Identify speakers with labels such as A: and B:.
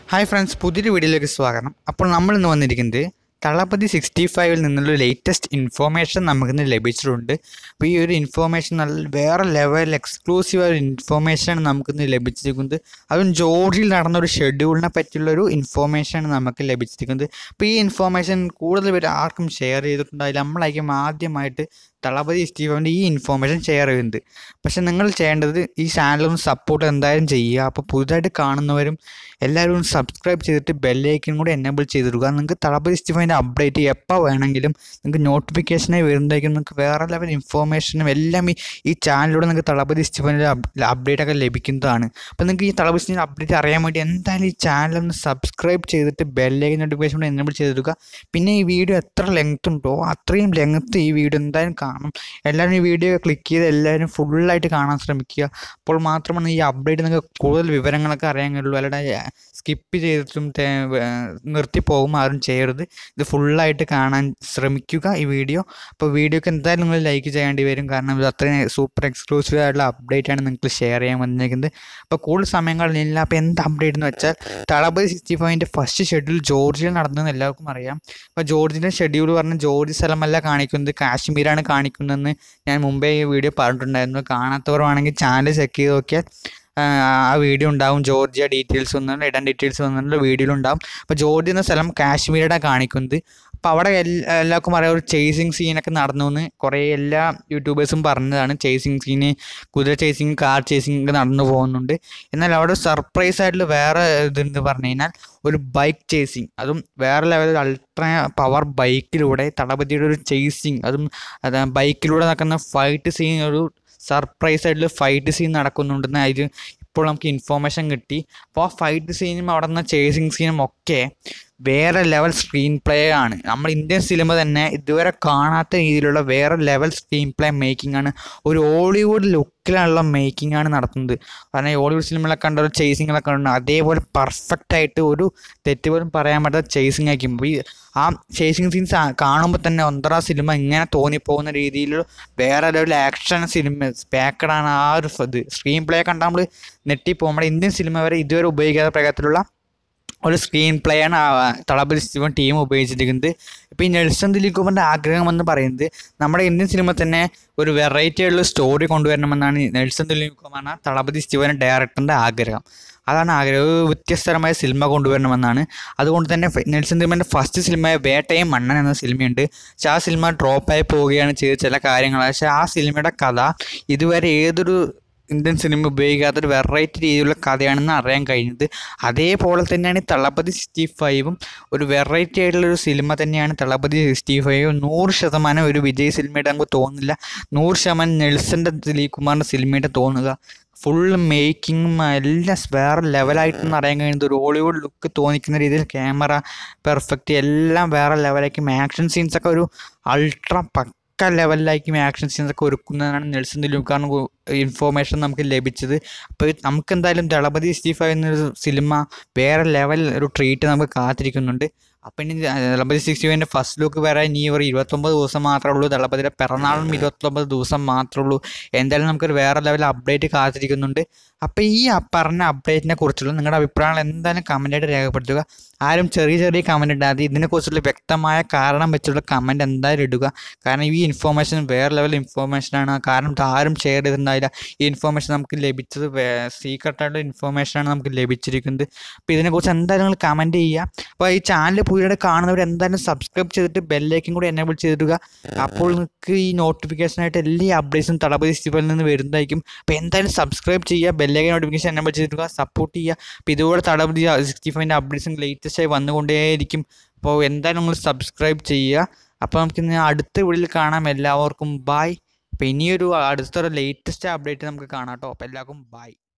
A: hi friends പുതിയൊരു വീഡിയോയിലേക്ക് സ്വാഗതം അപ്പോൾ നമ്മൾ ഇന്ന് വന്നിരിക്കുന്നത് തളപതി സിക്സ്റ്റി ഫൈവിൽ നിന്നുള്ള ലേറ്റസ്റ്റ് ഇൻഫോർമേഷൻ നമുക്കിന്ന് ലഭിച്ചിട്ടുണ്ട് അപ്പോൾ ഈ ഒരു ഇൻഫോർമേഷൻ നല്ല വേറെ ലെവൽ എക്സ്ക്ലൂസീവ് ഒരു ഇൻഫോർമേഷനാണ് നമുക്കിന്ന് ലഭിച്ചിരിക്കുന്നത് അതും ജോർജിയിൽ നടന്ന ഒരു ഷെഡ്യൂളിനെ പറ്റിയുള്ള ഒരു ഇൻഫോർമേഷനാണ് നമുക്ക് ലഭിച്ചിരിക്കുന്നത് അപ്പോൾ ഈ ഇൻഫോർമേഷൻ കൂടുതൽ പേര് ആർക്കും ഷെയർ ചെയ്തിട്ടുണ്ടായില്ല നമ്മളായിരിക്കും ആദ്യമായിട്ട് തളപതി സ്റ്റീവൻ്റെ ഈ ഇൻഫോർമേഷൻ ഷെയർ ചെയ്യുന്നത് പക്ഷേ നിങ്ങൾ ചെയ്യേണ്ടത് ഈ ചാനലൊന്ന് സപ്പോർട്ട് എന്തായാലും ചെയ്യുക അപ്പോൾ പുതുതായിട്ട് കാണുന്നവരും എല്ലാവരും ഒന്ന് സബ്സ്ക്രൈബ് ചെയ്തിട്ട് ബെല്ലൈക്കൻ കൂടി എനേബിൾ ചെയ്തിടുക നിങ്ങൾക്ക് തളപതി സ്റ്റീഫൻ്റെ അപ്ഡേറ്റ് എപ്പോൾ വേണമെങ്കിലും നിങ്ങൾക്ക് നോട്ടിഫിക്കേഷനായി വരുന്നതായിരിക്കും നിങ്ങൾക്ക് വേറെ ലെവൽ ഇൻഫോർമേഷനും എല്ലാം ഈ ഈ ചാനലിലൂടെ നിങ്ങൾക്ക് തളപതി സ്റ്റീഫൻ്റെ അപ്ഡേറ്റ് ഒക്കെ ലഭിക്കുന്നതാണ് അപ്പോൾ നിങ്ങൾക്ക് ഈ തളപതി സ്റ്റീഫൻ്റെ അപ്ഡേറ്റ് അറിയാൻ വേണ്ടി എന്തായാലും ഈ ചാനൽ ഒന്ന് സബ്സ്ക്രൈബ് ചെയ്തിട്ട് ബെല്ലൈക്കൻ നോട്ടിഫിക്കേഷൻ കൂടി എനേബിൾ ചെയ്തിടുക പിന്നെ ഈ വീഡിയോ എത്ര ലെങ്ത് ഉണ്ടോ അത്രയും ലെങ്ത്ത് ഈ വീഡിയോ എന്തായാലും കാണും എല്ലാവരും ഈ വീഡിയോ ക്ലിക്ക് ചെയ്ത് എല്ലാവരും ഫുള്ളായിട്ട് കാണാൻ ശ്രമിക്കുക അപ്പോൾ മാത്രമാണ് ഈ അപ്ഡേറ്റ് നിങ്ങൾക്ക് കൂടുതൽ വിവരങ്ങളൊക്കെ അറിയാൻ കഴിയുള്ളൂ അല്ലാതെ സ്കിപ്പ് ചെയ്തിട്ടും തേ- ഏർ നിർത്തി പോകും ആരും ചെയ്യരുത് ഇത് ഫുള്ളായിട്ട് കാണാൻ ശ്രമിക്കുക ഈ വീഡിയോ അപ്പോൾ വീഡിയോക്ക് എന്തായാലും നിങ്ങൾ ലൈക്ക് ചെയ്യേണ്ടി വരും കാരണം ഇത് അത്രയും സൂപ്പർ എക്സ്ക്ലൂസീവ് ആയിട്ടുള്ള അപ്ഡേറ്റ് ആണ് നിങ്ങൾക്ക് ഷെയർ ചെയ്യാൻ വന്നിരിക്കുന്നത് അപ്പോൾ കൂടുതൽ സമയങ്ങളില്ല അപ്പോൾ എന്ത് അപ്ഡേറ്റ് എന്ന് വെച്ചാൽ തളപതി സിക്സ്റ്റി ഫൈവിൻ്റെ ഫസ്റ്റ് ഷെഡ്യൂൾ ജോർജിയയിൽ നടന്നതെന്ന് എല്ലാവർക്കും അറിയാം അപ്പോൾ ജോർജിൻ്റെ ഷെഡ്യൂൾ പറഞ്ഞ ജോർജ് സ്ഥലമല്ല കാണിക്കുന്നത് കാശ്മീരാണ് കാണിക്കുന്നതെന്ന് ഞാൻ മുമ്പേ ഈ വീഡിയോ പറഞ്ഞിട്ടുണ്ടായിരുന്നു കാണാത്തവർ വേണമെങ്കിൽ ചാനൽ ചെക്ക് ചെയ്ത് നോക്കിയാൽ ആ, ആ വീഡിയോ ഉണ്ടാവും ജോർജിയ ഡീറ്റെയിൽസ് ഒന്നും ഇടൻ ഡീറ്റെയിൽസ് വന്നിട്ടുള്ള വീഡിയോയിൽ ഉണ്ടാവും അപ്പോൾ ജോർജിയ എന്ന സ്ഥലം കാശ്മീരാണ് കാണിക്കുന്നത് അപ്പോൾ അവിടെ എല്ലാ എല്ലാവർക്കും അറിയാം ഒരു ചേസിങ് സീനൊക്കെ നടന്നു എന്ന് കുറേ എല്ലാ യൂട്യൂബേഴ്സും പറഞ്ഞതാണ് ചേസിങ് സീന് കുതിര ചേസിങ് കാർ ചേസിങ് ഒക്കെ നടന്നു പോകുന്നുണ്ട് എന്നാൽ അവിടെ സർപ്രൈസ് ആയിട്ടുള്ള വേറെ ഇതെന്ന് പറഞ്ഞു കഴിഞ്ഞാൽ ഒരു ബൈക്ക് ചേസിങ് അതും വേറെ ലെവലിൽ അൾട്രാ പവർ ബൈക്കിലൂടെ തളപതിയുടെ ഒരു ചേസിങ് അതും അത് ബൈക്കിലൂടെ നടക്കുന്ന ഫൈറ്റ് സീൻ ഒരു സർപ്രൈസ് ആയിട്ടുള്ള ഫൈറ്റ് സീൻ നടക്കുന്നുണ്ടെന്ന് അതിൽ ഇപ്പോൾ നമുക്ക് ഇൻഫോർമേഷൻ കിട്ടി അപ്പോൾ ആ ഫൈറ്റ് സീനും അവിടെ നിന്ന് ചേസിങ് സീനും ഒക്കെ വേറെ ലെവൽ സ്ക്രീൻ പ്ലേ ആണ് നമ്മൾ ഇന്ത്യൻ സിനിമ തന്നെ ഇതുവരെ കാണാത്ത രീതിയിലുള്ള വേറെ ലെവൽ സ്ക്രീൻ പ്ലേ മേക്കിംഗ് ആണ് ഒരു ഹോളിവുഡ് ലുക്കിലുള്ള മേക്കിംഗ് ആണ് നടത്തുന്നത് കാരണം ഈ ഹോളിവുഡ് സിനിമകളൊക്കെ കണ്ട ഒരു ചേസിങ്ങളൊക്കെ ഉണ്ട് അതേപോലെ പെർഫെക്റ്റ് ആയിട്ട് ഒരു തെറ്റ് പോലും പറയാൻ പറ്റാത്ത ചേസിങ് ആയിരിക്കും ഈ ആ ചേസിങ് സീൻസ് കാണുമ്പോൾ തന്നെ ഒന്നര സിനിമ ഇങ്ങനെ തോന്നിപ്പോകുന്ന രീതിയിൽ വേറെ ലെവൽ ആക്ഷൻ സിനിമ പാക്കഡാണ് ആ ഒരു ഇത് സ്ക്രീൻ പ്ലേ കണ്ടാൽ നമ്മൾ നെട്ടിപ്പോകും നമ്മുടെ ഇന്ത്യൻ സിനിമ വരെ ഇതുവരെ ഉപയോഗിക്കാത്ത പ്രകാരത്തിലുള്ള ഒരു സ്ക്രീൻ പ്ലേ ആണ് ആ തളപതി ശിവൻ ടീം ഉപയോഗിച്ചിരിക്കുന്നത് ഇപ്പോൾ ഈ നെൽസൺ ദിലീപ് കുമാറിൻ്റെ ആഗ്രഹം എന്ന് പറയുന്നത് നമ്മുടെ ഇന്ത്യൻ സിനിമ തന്നെ ഒരു വെറൈറ്റി ഉള്ള സ്റ്റോറി കൊണ്ടുവരണമെന്നാണ് ഈ നെൽസൺ ദിലീപ് കുമാറിന് തളപതി ശിവൻ ഡയറക്ടറിൻ്റെ ആഗ്രഹം അതാണ് ആഗ്രഹം ഒരു വ്യത്യസ്തരമായ സിനിമ കൊണ്ടുവരണമെന്നാണ് അതുകൊണ്ട് തന്നെ ഫ- നെൽസൺ ദിലീപിൻ്റെ ഫസ്റ്റ് സിനിമയായ വേട്ടയും മണ്ണൻ എന്ന സിനിമയുണ്ട് പക്ഷേ ആ സിനിമ ഡ്രോപ്പായി പോവുകയാണ് ചെയ്ത ചില കാര്യങ്ങൾ പക്ഷേ ആ സിനിമയുടെ കഥ ഇതുവരെ ഏതൊരു ഇന്ത്യൻ സിനിമ ഉപയോഗിക്കാത്തൊരു വെറൈറ്റി രീതിയിലുള്ള കഥയാണെന്ന് അറിയാൻ കഴിഞ്ഞത് അതേപോലെ തന്നെയാണ് ഈ തളപതി സിക്സ്റ്റി ഫൈവും ഒരു വെറൈറ്റി ആയിട്ടുള്ളൊരു സിനിമ തന്നെയാണ് തളപതി സിക്സ്റ്റി ഫൈവ് നൂറ് ശതമാനം ഒരു വിജയ് സിനിമയുടെ നമുക്ക് തോന്നുന്നില്ല നൂറ് ശതമാനം നെൽസൻ്റെ ദിലീപ് കുമാറിൻ്റെ സിനിമയുടെ തോന്നുക ഫുൾ മേക്കിങ്ങും എല്ലാം വേറെ ലെവലായിട്ടെന്ന് അറിയാൻ കഴിയുന്നത് ഒരു ഹോളിവുഡ് ലുക്ക് തോന്നിക്കുന്ന രീതിയിൽ ക്യാമറ പെർഫെക്റ്റ് എല്ലാം വേറെ ലെവലായിരിക്കും ആക്ഷൻ സീൻസൊക്കെ ഒരു അൾട്രാ പക്ക ലെവലിലായിരിക്കും ആക്ഷൻ സീൻസ് ഒക്കെ ഒരുക്കുന്നതാണ് നെൽസൺ ദിലൂക്കാണ് ഇൻഫോർമേഷൻ നമുക്ക് ലഭിച്ചത് അപ്പോൾ നമുക്ക് എന്തായാലും ദളപതി സ്റ്റീഫ എന്നൊരു സിനിമ വേറെ ലെവൽ ഒരു ട്രീറ്റ് നമുക്ക് കാത്തിരിക്കുന്നുണ്ട് അപ്പം ഇനി ദളപതി സിക്സ്റ്റി ഫൈവിൻ്റെ ഫസ്റ്റ് ലുക്ക് വരാൻ ഇനി ഒരു ഇരുപത്തൊമ്പത് ദിവസം മാത്രമേ ഉള്ളൂ ദളപതിയുടെ പിറന്നാളും ഇരുപത്തൊമ്പത് ദിവസം മാത്രമേ ഉള്ളൂ എന്തായാലും നമുക്കൊരു വേറെ ലെവൽ അപ്ഡേറ്റ് കാത്തിരിക്കുന്നുണ്ട് അപ്പോൾ ഈ അ- പറഞ്ഞ അപ്ഡേറ്റിനെ കുറിച്ചുള്ള നിങ്ങളുടെ അഭിപ്രായങ്ങൾ എന്തായാലും കമൻറ്റായിട്ട് രേഖപ്പെടുത്തുക ആരും ചെറിയ ചെറിയ കമൻറ്റ് ഇടാതെ ഇതിനെക്കുറിച്ചുള്ള വ്യക്തമായ കാരണം വെച്ചുള്ള കമൻറ്റ് എന്തായാലും ഇടുക കാരണം ഈ ഇൻഫോർമേഷൻ വേറെ ലെവൽ ഇൻഫോർമേഷനാണ് കാരണം ഇത് ആരും ഷെയർ ചെയ്തിട്ടുണ്ടായില്ല ഈ ഇൻഫോർമേഷൻ നമുക്ക് ലഭിച്ചത് സീക്രട്ടായിട്ടുള്ള ഇൻഫോർമേഷനാണ് നമുക്ക് ലഭിച്ചിരിക്കുന്നത് അപ്പോൾ ഇതിനെക്കുറിച്ച് എന്തായാലും നിങ്ങൾ കമൻറ്റ് ചെയ്യുക അപ്പോൾ ഈ ചാനൽ പുതിയതായിട്ട് കാണുന്നവർ എന്തായാലും സബ്സ്ക്രൈബ് ചെയ്തിട്ട് ബെല്ലേക്കും കൂടി എനേബിൾ ചെയ്തിടുക അപ്പോൾ നിങ്ങൾക്ക് ഈ നോട്ടിഫിക്കേഷനായിട്ട് എല്ലാ അപ്ഡേറ്റ്സും തളപതി സ്റ്റീഫിൽ നിന്ന് വരുന്നതായിരിക്കും അപ്പോൾ എന്തായാലും സബ്സ്ക്രൈബ് ചെയ്യുക ബെല്ലേക്ക് നോട്ടിഫിക്കേഷൻ എനേബിൾ ചെയ്തിടുക സപ്പോർട്ട് ചെയ്യുക അപ്പോൾ ഇതുപോലെ തളപതി സിക്സ്റ്റി ഫൈവിൻ്റെ അപ്ഡേറ്റ്സും ലേറ്റസ്റ്റ് ആയി വന്നുകൊണ്ടേയിരിക്കും അപ്പോൾ എന്തായാലും നിങ്ങൾ സബ്സ്ക്രൈബ് ചെയ്യുക അപ്പോൾ നമുക്ക് ഇന്ന് അടുത്ത വീഡിയോയിൽ കാണാം എല്ലാവർക്കും ബായ് അപ്പോൾ ഇനിയൊരു അടുത്തൊരു ലേറ്റസ്റ്റ് അപ്ഡേറ്റ് നമുക്ക് കാണാം കേട്ടോ അപ്പോൾ എല്ലാവർക്കും ബായ്